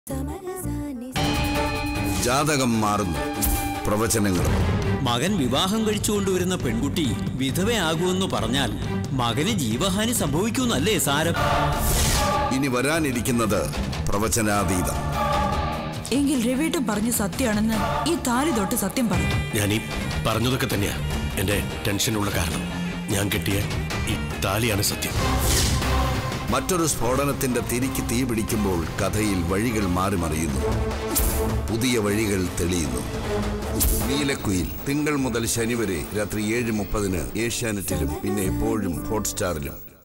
ജാതകം മാറുന്നു പ്രവചനങ്ങളും മകൻ വിവാഹം കഴിച്ചുകൊണ്ടുവരുന്ന പെൺകുട്ടി വിധവയാകുമെന്ന് പറഞ്ഞാൽ മകന് ജീവഹാനി സംഭവിക്കുമെന്നല്ലേ സാരം ഇനി വരാനിരിക്കുന്നത് പ്രവചനാതീതം എങ്കിൽ രവിയേട്ടൻ പറഞ്ഞ സത്യമാണെന്ന് ഈ താലി തൊട്ട് സത്യം പറയും ഞാൻ ഈ പറഞ്ഞതൊക്കെ തന്നെയാ എന്റെ ടെൻഷനുള്ള കാരണം ഞാൻ കെട്ടിയ ഈ താലിയാണ് സത്യം മറ്റൊരു സ്ഫോടനത്തിന്റെ തിരിക്ക് തീ പിടിക്കുമ്പോൾ കഥയിൽ വഴികൾ മാറി മറിയുന്നു പുതിയ വഴികൾ തെളിയുന്നു നീലക്കുയിൽ തിങ്കൾ മുതൽ ശനി വരെ രാത്രി ഏഴ് മുപ്പതിന് ഏഷ്യാനെറ്റിലും പിന്നെ എപ്പോഴും ഹോട്ട്സ്റ്റാറിലും